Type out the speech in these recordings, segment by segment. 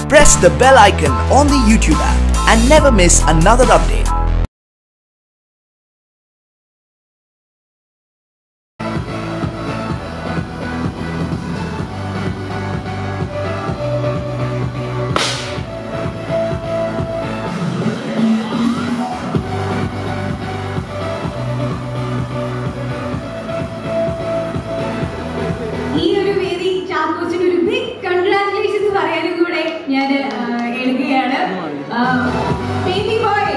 press the bell icon on the YouTube app and never miss another update. ഈ ഒരു വേദി ചാക്കോച്ചിന് ഒരു big congratulations പറയാനും കൂടെ ഞാൻ എടുക്കുകയാണ് ബേബി ബോയ്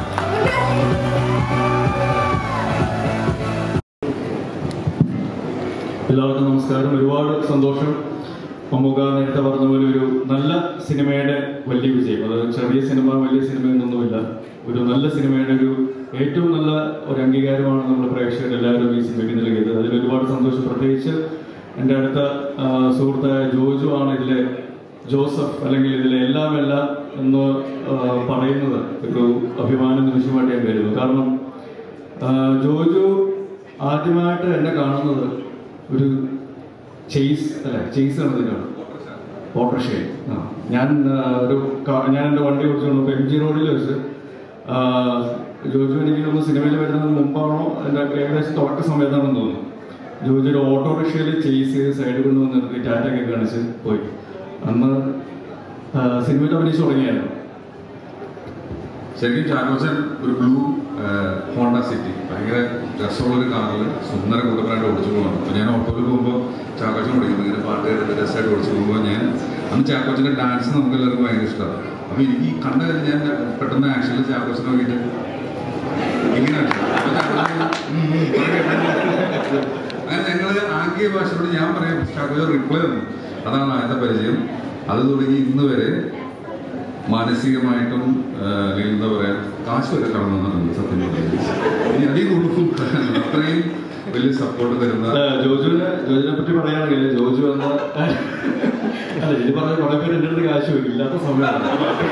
എല്ലാവർക്കും നമസ്കാരം ഒരുപാട് സന്തോഷം മമ്മൂക്ക നേരത്തെ പറഞ്ഞ പോലെ ഒരു നല്ല സിനിമയുടെ വലിയ വിജയം അത് ചെറിയ സിനിമ വലിയ സിനിമ എന്നൊന്നുമില്ല ഒരു നല്ല സിനിമയുടെ ഒരു ഏറ്റവും നല്ല ഒരു അംഗീകാരമാണ് നമ്മൾ പ്രേക്ഷകർ എല്ലാവരും ഈ സിനിമയ്ക്ക് നൽകിയത് അതിൽ ഒരുപാട് സന്തോഷം പ്രത്യേകിച്ച് എൻ്റെ അടുത്ത ആ, സുഹൃത്തായ ജോജു ആണ് ഇതിലെ ജോസഫ് അല്ലെങ്കിൽ ഇതിലെ എല്ലാം എല്ലാം എന്ന് ആ, പറയുന്നത് ഒരു അഭിമാന നിമിഷമായിട്ട് ഞാൻ കരുതുന്നു കാരണം ആ, ജോജു ആദ്യമായിട്ട് എന്നെ കാണുന്നത് ഒരു ചെയ്സ് അല്ലെ ചെയ്സ് എന്നതിനാണ് ഓട്ടോറിക്ഷയിൽ ആ ഞാൻ ആ, ഒരു കാ- ഞാൻ എൻ്റെ വണ്ടി ഓടിച്ചുകൊണ്ട് എം ജി റോഡിൽ വെച്ച് ആ, ജോജു എനിക്ക് തോന്നുന്നു സിനിമയിൽ വരുന്നതിന് മുമ്പാണോ എൻ്റെ ഏകദേശം തുടക്ക സമയത്താണെന്ന് തോന്നുന്നു ജോജു ഒരു ഓട്ടോറിക്ഷയിൽ ചെയ്സ് ചെയ്ത് സൈഡിൽ കൊണ്ടുവന്ന് നിർത്തി ടാറ്റൊക്കെ കാണിച്ച് പോയി അന്ന് ആ, സിനിമയിൽ അഭിനയിച്ച് തുടങ്ങിയായിരുന്നു ശരിക്കും ചാക്കോച്ചൻ ഒരു ബ്ലൂ ഹോണ്ട സിറ്റി ഭയങ്കര രസമുള്ള ഒരു കാറിൽ സുന്ദര കൂട്ടപ്പനായിട്ട് ഓടിച്ചു പോകണം അപ്പോൾ ഞാൻ ഓട്ടോയിൽ പോകുമ്പോൾ ചാക്കോച്ചൻ ഓടിക്കുന്നു ഇങ്ങനെ പാട്ട് കേട്ടിട്ട് രസമായിട്ട് ഓടിച്ചു പോകുമ്പോൾ ഞാൻ അന്ന് ചാക്കോച്ചൻ്റെ ഡാൻസ് നമുക്ക് എല്ലാവർക്കും ഭയങ്കര ഇഷ്ടമാണ് അപ്പോൾ എനിക്ക് ഈ കണ്ടു കഴിഞ്ഞ് ഞാൻ പെട്ടെന്ന് ആക്ഷനിൽ ചാക്കോച്ചൻ നോക്കിയിട്ട് ഇങ്ങനെ അടിച്ചു. അപ്പോൾ ചാക്കോച്ചൻ ഉം ഉം പറഞ്ഞ് അങ്ങനെ ഞങ്ങൾ ആംഗ്യ ഭാഷയോട് ഞാൻ പറയാം ചാക്കോച്ചൻ റിപ്ലൈ തന്നു അതാണ് ആദ്യത്തെ പരിചയം അത് തുടങ്ങി ഇന്ന് വരെ മാനസികമായിട്ടും ആ, അല്ലെങ്കിൽ എന്താ പറയാ കാശ് വരെ കടന്നു വന്നിട്ടുണ്ട് സത്യം പറഞ്ഞാൽ ഇനി അതിൽ കൊടുക്കും അത്രയും വലിയ സപ്പോർട്ട് തരുന്ന അല്ല, ജോജുവിനെ ജോജുവിനെ പറ്റി പറയുകയാണെങ്കിൽ ജോജു എന്ന അല്ല ഇത് പറഞ്ഞ കുറെ പേര് എൻ്റെ അടുത്ത് കാശ് വയ്ക്കും ഇല്ലാത്ത സമയമാണ്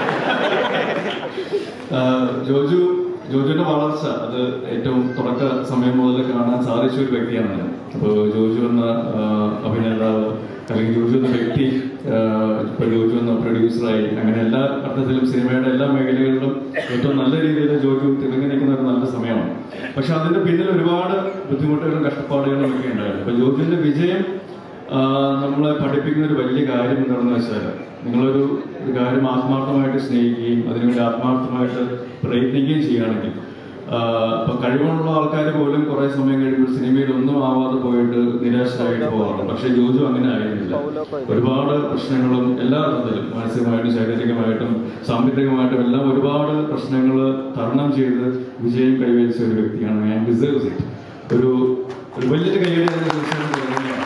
ആ, ജോജു ജോജുവിന്റെ വളർച്ച അത് ഏറ്റവും തുടക്ക സമയം മുതൽ കാണാൻ സാധിച്ച ഒരു വ്യക്തിയാണ് ഞാൻ അപ്പോൾ ജോജു എന്ന ആ, അഭിനേതാവ് അല്ലെങ്കിൽ ജോജു എന്ന വ്യക്തി ആ, ഇപ്പൊ ജോജു എന്ന പ്രൊഡ്യൂസറായി അങ്ങനെ എല്ലാ അർത്ഥത്തിലും സിനിമയുടെ എല്ലാ മേഖലകളിലും ഏറ്റവും നല്ല രീതിയിൽ ജോജു തിളങ്ങി നിൽക്കുന്ന ഒരു നല്ല സമയമാണ് പക്ഷെ അതിന്റെ പിന്നിൽ ഒരുപാട് ബുദ്ധിമുട്ടുകളും കഷ്ടപ്പാടുകളും ഒക്കെ ഉണ്ടായിരുന്നു അപ്പൊ ജോജുവിന്റെ വിജയം ആ, നമ്മളെ പഠിപ്പിക്കുന്ന ഒരു വലിയ കാര്യം എന്താണെന്ന് വെച്ചാൽ നിങ്ങളൊരു ഒരു കാര്യം ആത്മാർത്ഥമായിട്ട് സ്നേഹിക്കുകയും അതിനുവേണ്ടി ആത്മാർത്ഥമായിട്ട് പ്രയത്നിക്കുകയും ചെയ്യുകയാണെങ്കിൽ ആ, ഇപ്പൊ കഴിവുള്ള ആൾക്കാർ പോലും കുറെ സമയം കഴിയുമ്പോൾ സിനിമയിൽ ഒന്നും ആവാതെ പോയിട്ട് നിരാശരായിട്ട് പോകാറുണ്ട് പക്ഷെ ജോജു അങ്ങനെ ആയിരുന്നില്ല ഒരുപാട് പ്രശ്നങ്ങളും എല്ലാ അർത്ഥത്തിലും മാനസികമായിട്ടും ശാരീരികമായിട്ടും സാമ്പത്തികമായിട്ടും എല്ലാം ഒരുപാട് പ്രശ്നങ്ങൾ തരണം ചെയ്ത് വിജയം കൈവരിച്ച ഒരു വ്യക്തിയാണ് ഞാൻ ഡിസേർവ്സ് ഇറ്റ് ഒരു ഒരു വലിയൊരു കൈയടി അതിന് തീർച്ചയായിട്ടും തുടങ്ങുകയാണ്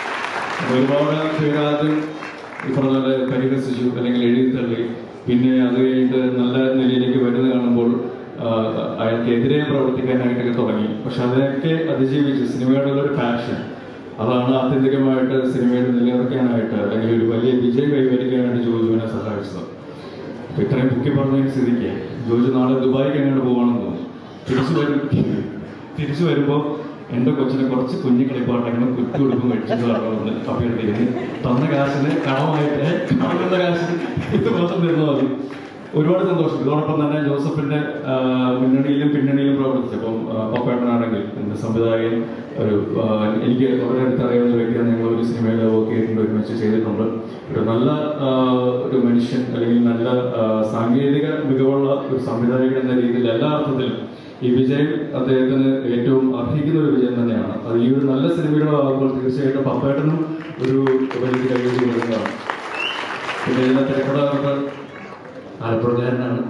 ഒരുപാട് പേര് ആദ്യം ഈ പറഞ്ഞ പോലെ പരിഹസിച്ചു അല്ലെങ്കിൽ എഴുതി തള്ളി പിന്നെ അത് കഴിഞ്ഞിട്ട് നല്ല നിലയിലേക്ക് വരുന്നത് കാണുമ്പോൾ ആ, അയാൾക്കെതിരെ പ്രവർത്തിക്കാനായിട്ടൊക്കെ തുടങ്ങി പക്ഷെ അതൊക്കെ അതിജീവിച്ച് സിനിമയോടുള്ള ഒരു പാഷൻ അതാണ് ആത്യന്തികമായിട്ട് സിനിമയിൽ നിലനിർത്താനായിട്ട് അല്ലെങ്കിൽ ഒരു വലിയ വിജയം കൈവരിക്കാനായിട്ട് ജോജുവിനെ സഹായിച്ചത് അപ്പൊ ഇത്രയും പൊക്കി പറഞ്ഞതിന് സ്ഥിതിക്ക് ജോജു നാളെ ദുബായിക്ക് എങ്ങോട്ട് പോകണമെന്ന് തോന്നുന്നു തിരിച്ചു വരും തിരിച്ചു വരുമ്പോൾ എന്റെ കൊച്ചിനെ കുറച്ച് കുഞ്ഞു കളിപ്പാട്ടങ്ങളും കുറ്റി കൊടുക്കും മേടിച്ചിട്ട് വരണമെന്ന് അഭ്യർത്ഥിക്കുന്നു തന്ന കാശിന് കടമായിട്ട് കടമെന്ന കാശിന് ഇത് മാത്രം തരുന്ന മതി ഒരുപാട് സന്തോഷം ഇതോടൊപ്പം തന്നെ ജോസഫിന്റെ ആ, മുന്നണിയിലും പിന്നണിയിലും പ്രവർത്തിച്ചു അപ്പം പപ്പേട്ടനാണെങ്കിൽ എന്റെ സംവിധായകൻ ഒരു ആ, എനിക്ക് വളരെ അടുത്തറിയാവുന്ന ഒരു വ്യക്തിയാണ് ഞങ്ങൾ ഒരു സിനിമയിൽ വർക്ക് ചെയ്തിട്ടുണ്ട് ഒരുമിച്ച് ചെയ്തിട്ടുണ്ട് ഒരു നല്ല ആ, ഒരു മനുഷ്യൻ അല്ലെങ്കിൽ നല്ല ആ, സാങ്കേതിക മികവുള്ള ഒരു സംവിധായകൻ എന്ന രീതിയിൽ എല്ലാ അർത്ഥത്തിലും ഈ വിജയം അദ്ദേഹത്തിന് ഏറ്റവും അർഹിക്കുന്ന ഒരു വിജയം തന്നെയാണ് അത് ഈ ഒരു നല്ല സിനിമകളാകുമ്പോൾ തീർച്ചയായിട്ടും പപ്പേട്ടനും ഒരു വലിയ കൈവരി കൊടുക്കുന്നതാണ് പിന്നെ ഇതിന്റെ തിരക്കഥാകൃത്ത് ആലപ്പുഴക്കാരനാണ്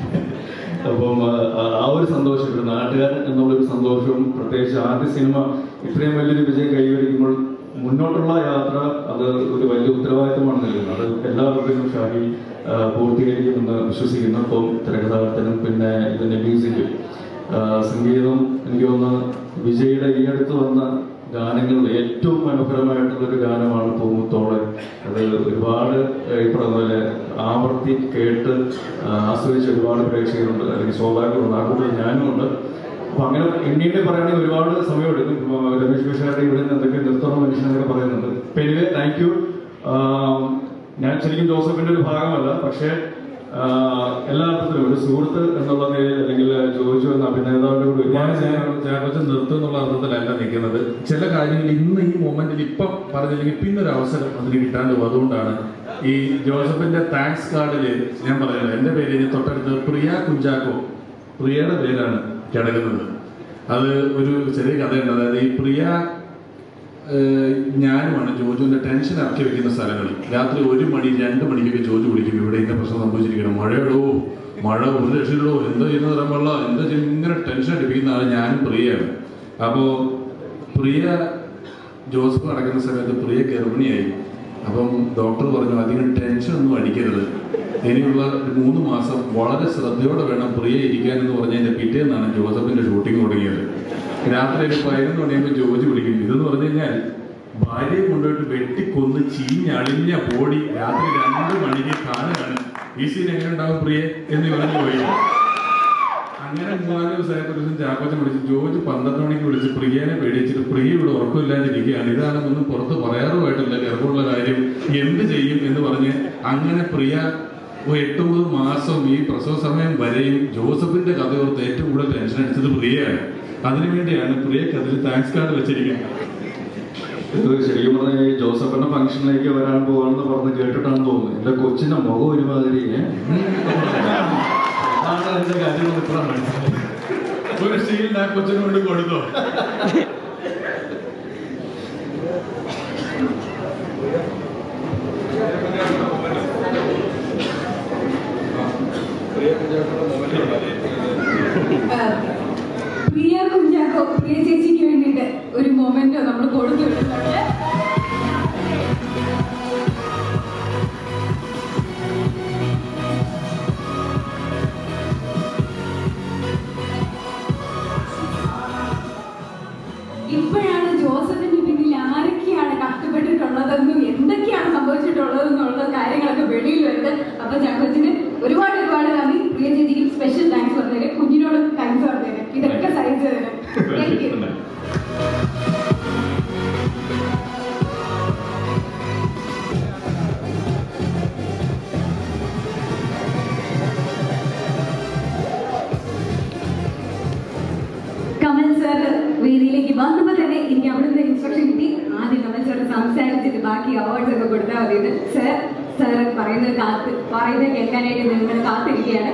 അപ്പം ആ, ആ ഒരു സന്തോഷം ഒരു നാട്ടുകാരൻ എന്നുള്ളൊരു സന്തോഷവും പ്രത്യേകിച്ച് ആദ്യ സിനിമ ഇത്രയും വലിയൊരു വിജയം കൈവരിക്കുമ്പോൾ മുന്നോട്ടുള്ള യാത്ര അത് ഒരു വലിയ ഉത്തരവാദിത്തമാണ് നൽകുന്നത് അത് എല്ലാവർക്കും ഷാഹി ആ, പൂർത്തീകരിക്കുമെന്ന് വിശ്വസിക്കുന്നു അപ്പം തിരക്കഥാകൃത്തനും പിന്നെ ഇതിന്റെ മ്യൂസിക്കും ആ, സംഗീതം എനിക്ക് തോന്നുന്നു വിജയുടെ ഈ അടുത്ത് വന്ന ഗാനങ്ങളിൽ ഏറ്റവും മനോഹരമായിട്ടുള്ള ഒരു ഗാനമാണ് പൂമുത്തോളെ അത് ഒരുപാട് ഏഹ്, ഈ പറഞ്ഞ പോലെ ആവർത്തി കേട്ട് ആ, ആസ്വദിച്ച ഒരുപാട് പ്രേക്ഷകരുണ്ട് അല്ലെങ്കിൽ സ്വാഭാവികമുണ്ട് ആ കൂട്ടത്തിൽ ഞാനും ഉണ്ട് അപ്പൊ അങ്ങനെ എണ്ണീട്ട് പറയുകയാണെങ്കിൽ ഒരുപാട് സമയമെടുക്കും ഇപ്പൊ രമേശ് വിഷാരുടെ ഇവിടെ നിന്ന് എന്തൊക്കെ നിർത്തണം മനുഷ്യനൊക്കെ പറയുന്നുണ്ട് അപ്പൊ എനിവേ താങ്ക് യു ഞാൻ ശരിക്കും ജോസഫിന്റെ ഒരു ഭാഗമല്ല പക്ഷേ ആ, എല്ലാ അർത്ഥത്തിലും ഒരു സുഹൃത്ത് എന്നുള്ള നിലയിൽ അല്ലെങ്കിൽ ജോജു എന്ന അഭിനേതാവിന്റെ കൂടെ ഞാൻ ഒരുപാട് ചേർപ്പച്ച നിർത്തും എന്നുള്ള അർത്ഥത്തിലല്ല നിൽക്കുന്നത് ചില കാര്യങ്ങൾ ഇന്ന് ഈ മൊമെന്റിൽ ഇപ്പം പറഞ്ഞില്ലെങ്കിൽ പിന്നെ ഒരു അവസരം അതിന് കിട്ടാണ്ട് പോകും അതുകൊണ്ടാണ് ഈ ജോസഫിന്റെ താങ്ക്സ് കാർഡിൽ ഞാൻ പറയുന്നത് എന്റെ പേര് ഇനി തൊട്ടടുത്ത് പ്രിയ കുഞ്ചാക്കോ പ്രിയയുടെ പേരാണ് കിടക്കുന്നത് അത് ഒരു ചെറിയ കഥയുണ്ട് അതായത് ഈ പ്രിയ ഏഹ്, ഞാനുമാണ് ജോജുവിന്റെ ടെൻഷൻ ഇറക്കി വെക്കുന്ന സ്ഥലങ്ങളിൽ രാത്രി ഒരു മണി രണ്ട് മണിക്കൊക്കെ ജോജു വിളിക്കും ഇവിടെ ഇന്ന പ്രശ്നം സംഭവിച്ചിരിക്കണം മഴയിടോ മഴ ഒരു രക്ഷയിടോ എന്താ ചെയ്യുന്നത് തരാൻ പാടില്ല എന്താ ചെയ്യുന്നത് ഇങ്ങനെ ടെൻഷൻ അടിപ്പിക്കുന്ന ആൾ ഞാനും പ്രിയയാണ് അപ്പോൾ പ്രിയ ജോസഫ് നടക്കുന്ന സമയത്ത് പ്രിയ ഗർഭിണിയായി അപ്പം ഡോക്ടർ പറഞ്ഞു അധികം ടെൻഷൻ ഒന്നും അടിക്കരുത് ഇനിയുള്ള ഒരു മൂന്ന് മാസം വളരെ ശ്രദ്ധയോടെ വേണം പ്രിയ ഇരിക്കാൻ എന്ന് പറഞ്ഞതിന്റെ പിറ്റേന്നാണ് ജോസഫിന്റെ ഷൂട്ടിംഗ് തുടങ്ങിയത് രാത്രി ഒരു പതിനൊന്ന് മണിയാകുമ്പോൾ ജോജി വിളിക്കും ഇതെന്ന് പറഞ്ഞു കഴിഞ്ഞാൽ ഭാര്യയെ കൊണ്ടുപോയിട്ട് വെട്ടിക്കൊന്ന് ചീഞ്ഞളിഞ്ഞ ബോഡി രാത്രി രണ്ട് മണിക്ക് കാണുകയാണ് ഈ സീൻ എങ്ങനെ ഉണ്ടാവും പ്രിയ എന്ന് പറഞ്ഞു പോയി അങ്ങനെ മൂന്നാല് ദിവസമായപ്പോൾ ഒരു ദിവസം ചാക്കോച്ചൻ വിളിച്ച് ജോർജ് പന്ത്രണ്ട് മണിക്ക് വിളിച്ച് പ്രിയനെ പേടിച്ചിട്ട് പ്രിയ ഇവിടെ ഉറക്കമില്ലാതിരിക്കുകയാണ് ഇതാണെന്നൊന്നും പുറത്ത് പറയാറുമായിട്ടില്ല ഗർഭമുള്ള കാര്യം എന്ത് ചെയ്യും എന്ന് പറഞ്ഞ് അങ്ങനെ പ്രിയ ഒരു എട്ടൊമ്പത് മാസം ഈ പ്രസവ സമയം വരെയും ജോസഫിന്റെ കഥ ഓർത്ത് ഏറ്റവും കൂടുതൽ ടെൻഷൻ അടിച്ചത് പ്രിയയാണ് അതിനുവേണ്ടിയാണ് പ്രിയക്ക് അതിൽ താങ്ക്സ് കാർഡ് വെച്ചിരിക്കുന്നത് ഇത് ശരിക്കും പറഞ്ഞാൽ ഈ ജോസഫിന്റെ ഫംഗ്ഷനിലേക്ക് വരാൻ പോവാണെന്ന് പറഞ്ഞ് കേട്ടിട്ടാണെന്ന് തോന്നുന്നു എന്റെ കൊച്ചിന്റെ മുഖം ഒരുമാതിരി ഏ? അതാണ് എന്റെ കാര്യം ഇപ്പോഴാണ് മനസ്സിലായത് ഒരു ഷീൽഡ് ആ കൊച്ചിനെ കൊണ്ട് കൊടുത്തോ പ്രിയ കുഞ്ചാക്കോ പ്രിയ ചേച്ചിക്ക് വേണ്ടിയിട്ട് ഒരു മൊമെന്റോ നമ്മൾ കൊടുത്തു വിടുന്നുണ്ട് ഇപ്പോഴാണ് ജോസഫിന്റെ പിന്നിൽ ആരൊക്കെയാണ് കഷ്ടപ്പെട്ടിട്ടുള്ളതെന്നും എന്തൊക്കെയാണ് സംഭവിച്ചിട്ടുള്ളതെന്നുള്ള കാര്യങ്ങളൊക്കെ വെളിയിൽ വരുന്നത് അപ്പൊ ചാക്കോച്ചിന് ഒരുപാട് ഒരുപാട് നന്ദി പ്രിയ ചേച്ചിക്ക് സ്പെഷ്യൽ താങ്ക്സ് പറഞ്ഞേര് കുഞ്ഞിനോട് താങ്ക്സ് പറഞ്ഞേര് ഇതൊക്കെ സഹിച്ചതിന് താങ്ക് യു കമൽ സാർ വേദിയിലേക്ക് വന്നപ്പോൾ തന്നെ എനിക്ക് അവിടുന്ന് ഇൻസ്ട്രക്ഷൻ കിട്ടി ആദ്യം കമൽ സാർ സംസാരിച്ചിട്ട് ബാക്കി അവാർഡ്സ് ഒക്കെ കൊടുത്താൽ മതി എന്ന് സാർ സാർ പറയുന്നത് കാത്ത് പറയുന്നത് കേൾക്കാനായിട്ട് നിങ്ങൾ കാത്തിരിക്കുകയാണ്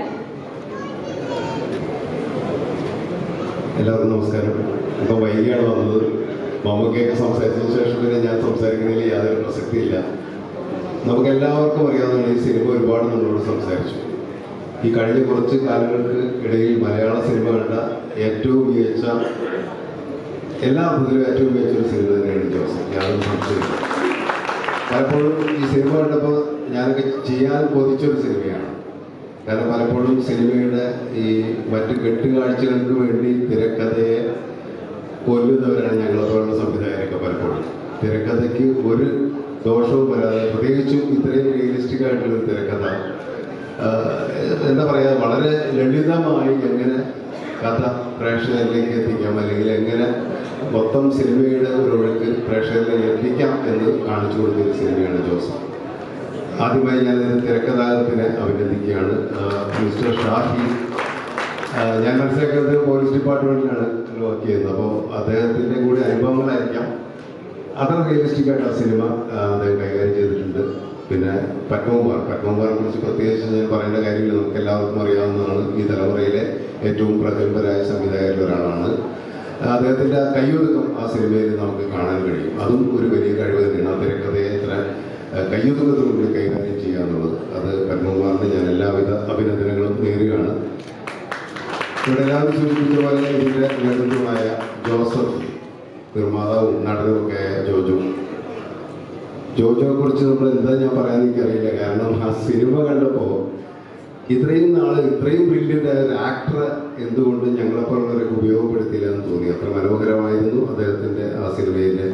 എല്ലാവർക്കും നമസ്കാരം ഇപ്പം വൈകിയാണ് വന്നത് മമ്മൂക്കയൊക്കെ സംസാരിച്ചതിന് ശേഷം പിന്നെ ഞാൻ സംസാരിക്കുന്നതിൽ യാതൊരു പ്രസക്തിയില്ല നമുക്ക് എല്ലാവർക്കും അറിയാവുന്നതാണ് ഈ സിനിമ ഒരുപാട് നമ്മളോട് സംസാരിച്ചു ഈ കഴിഞ്ഞ കുറച്ച് കാലങ്ങൾക്ക് ഇടയിൽ മലയാള സിനിമ കണ്ട ഏറ്റവും മികച്ച എല്ലാ അർത്ഥത്തിലും ഏറ്റവും മികച്ച ഒരു സിനിമ തന്നെയാണ് ജോസഫ് ഞാനൊന്നും സംശയമില്ല പലപ്പോഴും ഈ സിനിമ കണ്ടപ്പോൾ ഞാനൊക്കെ ചെയ്യാൻ കൊതിച്ചൊരു സിനിമയാണ് കാരണം പലപ്പോഴും സിനിമയുടെ ഈ മറ്റ് കെട്ടുകാഴ്ചകൾക്ക് വേണ്ടി തിരക്കഥയെ കൊല്ലുന്നവരാണ് ഞങ്ങളെപ്പോലുള്ള സംവിധായകരൊക്കെ പലപ്പോഴും തിരക്കഥയ്ക്ക് ഒരു ദോഷവും വരാതെ പ്രത്യേകിച്ചും ഇത്രയും റിയലിസ്റ്റിക് ആയിട്ടുള്ള ഒരു തിരക്കഥ ആഹ് എന്താ പറയുക വളരെ ലളിതമായി എങ്ങനെ കഥ പ്രേക്ഷകരിലേക്ക് എത്തിക്കാം അല്ലെങ്കിൽ എങ്ങനെ മൊത്തം സിനിമയുടെ ഒരു ഒഴുക്ക് പ്രേക്ഷകരിലേക്ക് എത്തിക്കാം എന്ന് കാണിച്ചു കൊടുത്ത ഒരു സിനിമയാണ് ജോസഫ് ആദ്യമായി ഞാൻ ഇതിന്റെ തിരക്കഥാകൃത്തിനെ അഭിനന്ദിക്കുകയാണ് ആഹ് മിസ്റ്റർ ഷാഹി ആഹ് ഞാൻ മനസ്സിലാക്കുന്നത് പോലീസ് ഡിപ്പാർട്ട്മെന്റിലാണ് വർക്ക് ചെയ്യുന്നത് അപ്പോൾ അദ്ദേഹത്തിന്റെ കൂടി അനുഭവങ്ങളായിരിക്കാം അത്ര റിയലിസ്റ്റിക് ആയിട്ട് ആ സിനിമ ആഹ് അദ്ദേഹം കൈകാര്യം ചെയ്തിട്ടുണ്ട് പിന്നെ പത്മകുമാർ പത്മകുമാറിനെ കുറിച്ച് പ്രത്യേകിച്ച് ഞാൻ പറയേണ്ട കാര്യമില്ല നമുക്ക് എല്ലാവർക്കും അറിയാവുന്നതാണ് ഈ തലമുറയിലെ ഏറ്റവും പ്രഗത്ഭരായ സംവിധായകരിൽ ഒരാളാണ് അദ്ദേഹത്തിന്റെ ആ കയ്യൊതുക്കം ആ സിനിമയിൽ നമുക്ക് കാണാൻ കഴിയും അതും ഒരു വലിയ കഴിവ് തന്നെയാണ് ആ തിരക്കഥയെ ഇത്ര ഏഹ്, കയ്യൊതുക്കത്തോടുകൂടി കൈകാര്യം ചെയ്യുക എന്നുള്ളത് അത് പത്മകുമാറിന് ഞാൻ എല്ലാവിധ അഭിനന്ദനങ്ങളും നേരുകയാണ് ഇവിടെ എല്ലാവരും സൂചിപ്പിച്ച പോലെ ഇതിന്റെ നേതൃത്വമായ ജോസഫ് നിർമ്മാതാവും നടനും ഒക്കെ ആയ ജോജു ജോജോയെ കുറിച്ച് നമ്മൾ എന്താ ഞാൻ പറയാൻ എനിക്കറിയില്ല കാരണം ആ സിനിമ കണ്ടപ്പോൾ ഇത്രയും നാള് ഇത്രയും ബ്രില്യൻ്റ് ആയ ഒരു ആക്ടറെ എന്തുകൊണ്ട് ഞങ്ങളെപ്പോലുള്ളവരൊക്കെ ഉപയോഗപ്പെടുത്തിയില്ല എന്ന് തോന്നി അത്ര മനോഹരമായിരുന്നു അദ്ദേഹത്തിൻ്റെ ആ സിനിമയിലെ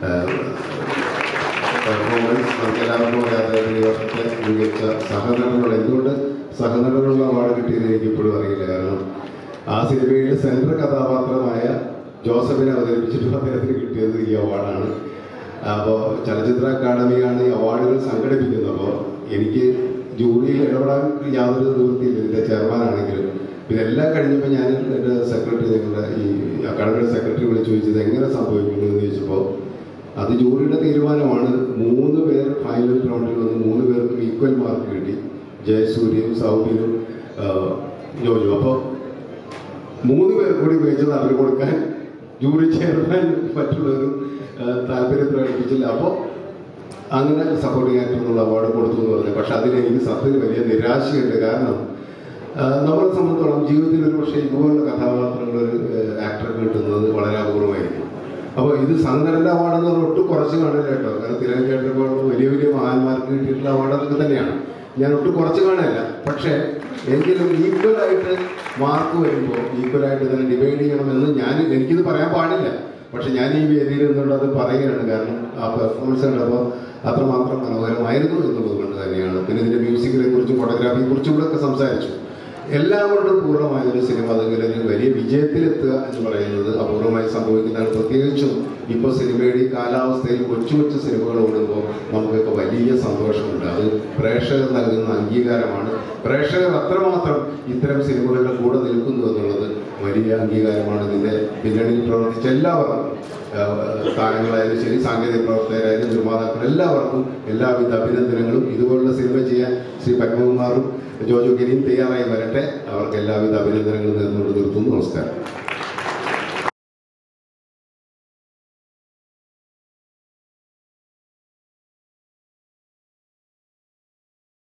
പെർഫോമൻസ് നമുക്ക് എല്ലാവർക്കും അറിയാതെ ഈ വർഷത്തെ മികച്ച സഹനടനുള്ള എന്തുകൊണ്ട് സഹനടനുള്ള അവാർഡ് കിട്ടിയെന്ന് എനിക്ക് ഇപ്പോഴും അറിയില്ല കാരണം ആ സിനിമയിലെ സെൻട്രൽ കഥാപാത്രമായ ജോസഫിനെ അവതരിപ്പിച്ചിട്ട് അദ്ദേഹത്തിന് കിട്ടിയത് ഈ അവാർഡാണ് അപ്പോൾ ചലച്ചിത്ര അക്കാദമിയാണ് ഈ അവാർഡുകൾ സംഘടിപ്പിക്കുന്നത് അപ്പോൾ എനിക്ക് ജൂറിയിൽ ഇടപെടാൻ യാതൊരു നിവൃത്തിയില്ല ഇതിൻ്റെ ചെയർമാനാണെങ്കിലും ഇതെല്ലാം കഴിഞ്ഞപ്പോൾ ഞാൻ എൻ്റെ സെക്രട്ടറി ഞങ്ങളുടെ ഈ അക്കാദമിയുടെ സെക്രട്ടറി വിളിച്ച് ചോദിച്ചത് എങ്ങനെ സംഭവിക്കുന്നു എന്ന് ചോദിച്ചപ്പോൾ അത് ജൂറിയുടെ തീരുമാനമാണ് മൂന്ന് പേർ ഫൈനൽ റൗണ്ടിൽ വന്ന് മൂന്ന് പേർക്കും ഈക്വൽ മാർക്ക് കിട്ടി ജയസൂര്യയും സൗബിനും ജോജു അപ്പോൾ മൂന്ന് പേർ കൂടി മികച്ചത് അവർ കൊടുക്കാൻ ജൂറി ചെയർമാൻ മറ്റുള്ളവരും ആ, താല്പര്യം പ്രകടിപ്പിച്ചില്ല അപ്പോൾ അങ്ങനെ സപ്പോർട്ടിംഗ് ആക്ടർ എന്നുള്ള അവാർഡ് കൊടുത്തു എന്ന് പറഞ്ഞു പക്ഷെ അതിന് എനിക്ക് സത്യത്തിൽ വലിയ നിരാശയുണ്ട് കാരണം ആ, നമ്മളെ സംബന്ധിച്ചോളം ജീവിതത്തിൽ ഒരു പക്ഷേ ഇതുപോലുള്ള കഥാപാത്രങ്ങൾ ഒരു ആക്ടർ കിട്ടുന്നത് വളരെ അപൂർവമായിരിക്കും അപ്പോൾ ഇത് സംഘടന അവാർഡ് എന്ന് പറഞ്ഞാൽ ഒട്ടും കുറച്ച് കാണില്ല കേട്ടോ കാരണം തിരഞ്ഞെടുപ്പ് പോലുള്ള വലിയ വലിയ മഹാന്മാർക്ക് കിട്ടിയിട്ടുള്ള അവാർഡ് അതൊക്കെ തന്നെയാണ് ഞാൻ ഒട്ടും കുറച്ച് കാണില്ല പക്ഷേ എങ്കിലും ഈക്വലായിട്ട് മാർക്ക് വരുമ്പോൾ ഈക്വലായിട്ട് തന്നെ ഡിവൈഡ് ചെയ്യണമെന്ന് ഞാൻ എനിക്കിത് പറയാൻ പാടില്ല പക്ഷെ ഞാൻ ഈ വേദിയിൽ നിന്നുകൊണ്ട് അത് പറയുകയാണ് കാരണം ആ പെർഫോമൻസ് കണ്ടപ്പോൾ അത്രമാത്രം മനോഹരമായിരുന്നു എന്നുള്ളത് കൊണ്ട് തന്നെയാണ് പിന്നെ ഇതിന്റെ മ്യൂസിക്കിനെ കുറിച്ചും ഫോട്ടോഗ്രാഫിയെ കുറിച്ചും കൂടെ ഒക്കെ സംസാരിച്ചു എല്ലാം കൊണ്ടും പൂർണ്ണമായ ഒരു സിനിമ അതെങ്കിൽ ഒരു വലിയ വിജയത്തിലെത്തുക എന്ന് പറയുന്നത് അപൂർവമായി സംഭവിക്കുന്നതാണ് പ്രത്യേകിച്ചും ഇപ്പോൾ സിനിമയുടെ ഈ കാലാവസ്ഥയിൽ കൊച്ചു കൊച്ചു സിനിമകൾ ഓടുമ്പോൾ നമുക്കൊക്കെ വലിയ സന്തോഷമുണ്ട് അത് പ്രേക്ഷകർ നൽകുന്ന അംഗീകാരമാണ് പ്രേക്ഷകർ അത്രമാത്രം ഇത്തരം സിനിമകളുടെ കൂടെ നിൽക്കുന്നു എന്നുള്ളത് വലിയ അംഗീകാരമാണ് ഇതിന്റെ പിന്നണിയിൽ പ്രവർത്തിച്ച എല്ലാവർക്കും ആഹ് താരങ്ങളായാലും ശരി സാങ്കേതിക പ്രവർത്തകരായാലും നിർമ്മാതാക്കൾ എല്ലാവർക്കും എല്ലാവിധ അഭിനന്ദനങ്ങളും ഇതുപോലുള്ള സിനിമ ചെയ്യാൻ ശ്രീ പത്മകുമാറും ജോജോ ഗിരിയും തയ്യാറായി വരട്ടെ അവർക്ക് എല്ലാവിധ അഭിനന്ദനങ്ങളും നേർന്നുകൊണ്ട് നിർത്തുന്നു നമസ്കാരം